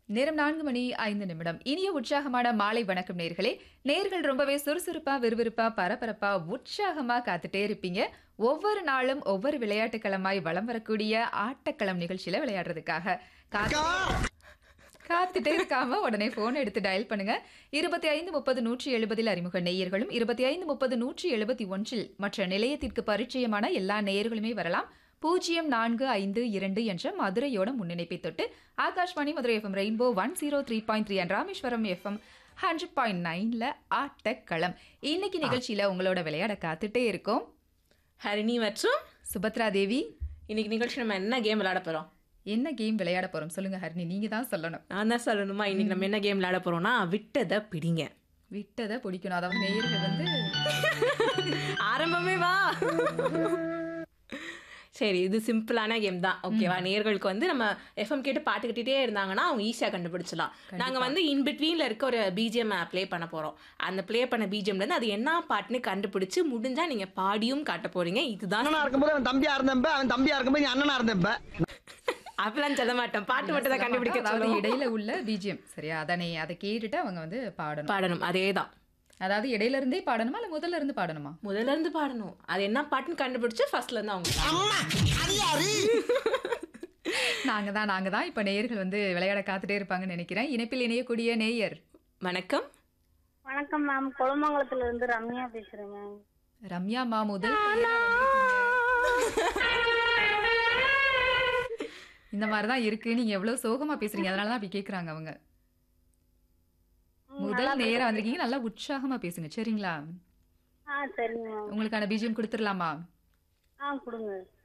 நேரம் நான்கு மணி ஐந்து நிமிடம் இனிய உற்சாகமான மாலை வணக்கம் நேர்களே நேர்கள் ரொம்பவே சுறுசுறுப்பா விறுவிறுப்பா பரபரப்பா உற்சாகமா காத்துட்டே இருப்பீங்க ஒவ்வொரு நாளும் ஒவ்வொரு விளையாட்டுக்களமாய் வலம் வரக்கூடிய ஆட்டக்களம் நிகழ்ச்சியில விளையாடுறதுக்காக காத்து- காத்துட்டே இருக்காம உடனே போன் எடுத்து டயல் பண்ணுங்க இருபத்தி ஐந்து முப்பது நூற்றி எழுபதில் அறிமுக நேயர்களும் இருபத்தி ஐந்து முப்பது நூற்றி எழுபத்தி ஒன்றில் மற்ற நிலையத்திற்கு பரிச்சயமான எல்லா நேயர்களுமே வரலாம் பூஜ்ஜியம் நான்கு ஐந்து இரண்டு என்ற மதுரையோட முன்னிணைப்பை தொட்டு Akashvani Madurai FM Rainbow one zero three point three and Rameswaram FM hundred point நைன்ல ஆட்டக்களம் இன்னைக்கு நிகழ்ச்சியில உங்களோட விளையாட காத்துட்டே இருக்கோம் ஹரிணி மற்றும் சுபத்ரா தேவி இன்னைக்கு நிகழ்ச்சி நம்ம என்ன கேம் விளையாட போறோம் என்ன கேம் விளையாட போறோம் சொல்லுங்க ஹரிணி நீங்க தான் சொல்லணும் நான் தான் சொல்லணுமா இன்னைக்கு நம்ம என்ன கேம் விளையாட போறோம்னா விட்டதை பிடிங்க விட்டதை பிடிக்கணும் அதாவது நேயர்கள் வந்து ஆரம்பமே வா சரி இது சிம்பிளான கேம் தான் ஓகேவா நேர்களுக்கு வந்து நம்ம எஃப்எம் கேட்டு பாட்டு கட்டிட்டே இருந்தாங்கன்னா அவங்க ஈஸியாக கண்டுபிடிச்சலாம் நாங்க வந்து இன் பிட்வீன்ல இருக்க ஒரு பிஜிஎம் ப்ளே பண்ண போறோம் அந்த ப்ளே பண்ண பிஜிஎம்ல இருந்து அது என்ன பாட்டுன்னு கண்டுபிடிச்சு முடிஞ்சா நீங்க பாடியும் காட்ட போறீங்க இதுதான் அண்ணனா இருக்கும்போது அவன் தம்பியா இருந்தப்ப அவன் தம்பியா இருக்கும்போது நீ அண்ணனா இருந்தப்ப அப்படிலாம் சொல்ல மாட்டோம் பாட்டு மட்டும் தான் கண்டுபிடிக்க அதாவது சொல்லுவோம் இடையில உள்ள பிஜிஎம் சரியா அதனை அதை கேட்டுட்டு அவங்க வந்து பாடணும் பாடணும் அதே தான் அதாவது இடையில இருந்தே பாடணுமா இல்ல முதல்ல இருந்து பாடணுமா முதல்ல இருந்து பாடணும் அது என்ன பாட்டுன்னு கண்டுபிடிச்சு ஃபர்ஸ்ட்ல இருந்து அவங்க நாங்க தான் நாங்க தான் இப்ப நேயர்கள் வந்து விளையாட காத்துட்டே இருப்பாங்கன்னு நினைக்கிறேன் இணைப்பில் இணையக்கூடிய நேயர் வணக்கம் வணக்கம் மேம் கொலமங்கலத்துல இருந்து ரம்யா பேசுறேன் மேம் ரம்யா மா முதல் நேரா வந்திருக்கீங்க. இந்த மாதிரி தான் இருக்கு நீங்க எவ்வளவு சோகமா பேசுறீங்க அதனால தான் அப்படி கேக்குறாங்க அவங்க முதல் நேரா வந்திருக்கீங்க நல்லா உற்சாகமா பேசுங்க சரிங்களா ஆ சரிங்க மேம் உங்களுக்கான பிஜிஎம் கொடுத்துடலாமா ஆ கொடுங்க